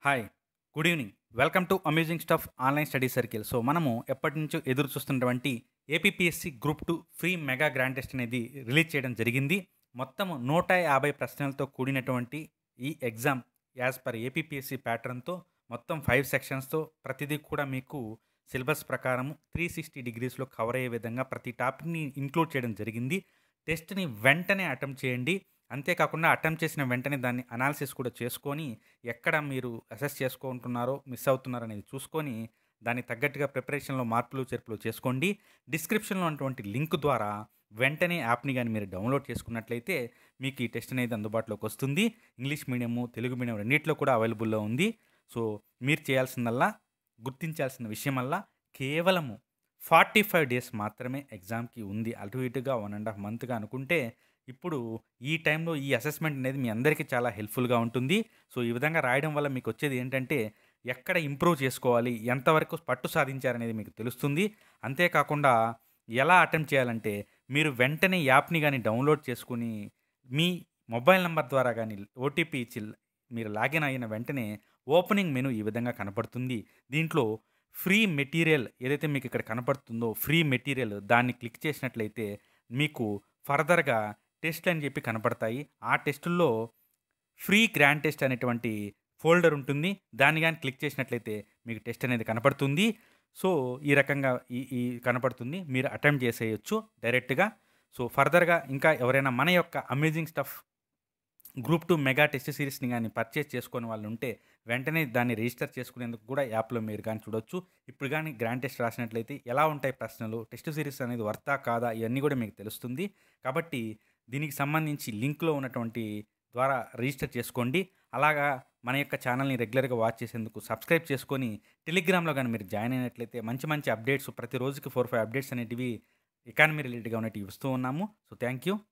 hi good evening welcome to amazing stuff online study circle so మనము ఎప్పటి నుంచో ఎదురు చూస్తున్నటువంటి APPSC group two free mega grand test అనేది రిలీజ్ చేయడం జరిగింది మొత్తం నూట యాభై ప్రశ్నలతో కూడినటువంటి ఈ ఎగ్జామ్ యాజ్ పర్ ఏపీపీఎస్సి ప్యాటర్న్తో మొత్తం ఫైవ్ సెక్షన్స్తో ప్రతిదీ కూడా మీకు సిలబస్ ప్రకారం త్రీ సిక్స్టీ డిగ్రీస్లో కవర్ అయ్యే విధంగా ప్రతి టాపిక్ని ఇంక్లూడ్ చేయడం జరిగింది టెస్ట్ని వెంటనే అటెంప్ట్ చేయండి అంతేకాకుండా అటెంప్ట్ చేసిన వెంటనే దాన్ని అనాలిసిస్ కూడా చేసుకొని ఎక్కడ మీరు అసెస్ చేసుకుంటున్నారో మిస్ అవుతున్నారో అనేది చూసుకొని దానికి తగ్గట్టుగా ప్రిపరేషన్లో మార్పులు చేర్పులు చేసుకోండి డిస్క్రిప్షన్లో ఉన్నటువంటి లింక్ ద్వారా వెంటనే యాప్ని కానీ మీరు డౌన్లోడ్ చేసుకున్నట్లయితే మీకు ఈ టెస్ట్ అనేది అందుబాటులోకి వస్తుంది ఇంగ్లీష్ మీడియము తెలుగు మీడియం రెండింటిలో కూడా అవైలబుల్లో ఉంది సో మీరు చేయాల్సిందల్లా గుర్తించాల్సిన విషయమల్లా కేవలము ఫార్టీ ఫైవ్ డేస్ మాత్రమే ఎగ్జామ్కి ఉంది అటు ఇటుగా వన్ అండ్ హాఫ్ మంత్గా అనుకుంటే ఇప్పుడు ఈ టైంలో ఈ అసెస్మెంట్ అనేది మీ అందరికీ చాలా హెల్ప్ఫుల్గా ఉంటుంది సో ఈ విధంగా రాయడం వల్ల మీకు వచ్చేది ఏంటంటే ఎక్కడ ఇంప్రూవ్ చేసుకోవాలి ఎంతవరకు పట్టు సాధించారనేది మీకు తెలుస్తుంది అంతేకాకుండా ఎలా అటెంప్ట్ చేయాలంటే మీరు వెంటనే యాప్ని కానీ డౌన్లోడ్ చేసుకుని మీ మొబైల్ నెంబర్ ద్వారా కానీ ఓటీపీ ఇచ్చి మీరు లాగిన్ అయిన వెంటనే ఓపెనింగ్ మెను ఈ విధంగా కనపడుతుంది దీంట్లో ఫ్రీ మెటీరియల్ ఏదైతే మీకు ఇక్కడ కనపడుతుందో ఫ్రీ మెటీరియల్ దాన్ని క్లిక్ చేసినట్లయితే మీకు ఫర్దర్గా టెస్ట్ అని చెప్పి కనపడతాయి ఆ టెస్టుల్లో ఫ్రీ గ్రాండ్ టెస్ట్ అనేటువంటి ఫోల్డర్ ఉంటుంది దాన్ని కానీ క్లిక్ చేసినట్లయితే మీకు టెస్ట్ అనేది కనపడుతుంది సో ఈ రకంగా ఈ ఈ కనపడుతుంది మీరు అటెంప్ట్ చేసేయచ్చు డైరెక్ట్గా సో ఫర్దర్గా ఇంకా ఎవరైనా మన యొక్క amazing stuff group two mega test సిరీస్ని కానీ పర్చేస్ చేసుకునే వాళ్ళు ఉంటే వెంటనే దాన్ని రిజిస్టర్ చేసుకునేందుకు కూడా యాప్లో మీరు కానీ చూడొచ్చు ఇప్పుడు కానీ గ్రాండ్ టెస్ట్ రాసినట్లయితే ఎలా ఉంటాయి ప్రశ్నలు టెస్ట్ సిరీస్ అనేది వర్తా కాదా ఇవన్నీ కూడా మీకు తెలుస్తుంది కాబట్టి దీనికి సంబంధించి లింక్లో ఉన్నటువంటి ద్వారా రిజిస్టర్ చేసుకోండి అలాగా మన యొక్క ఛానల్ని రెగ్యులర్గా వాచ్ చేసేందుకు సబ్స్క్రైబ్ చేసుకొని టెలిగ్రామ్లో కానీ మీరు జాయిన్ అయినట్లయితే మంచి మంచి అప్డేట్స్ ప్రతి రోజుకి ఫోర్ ఫైవ్ అప్డేట్స్ అనేటివి ఎకానమీ రిలేటెడ్గా ఉన్నటివి ఇస్తూ ఉన్నాము సో థ్యాంక్ యూ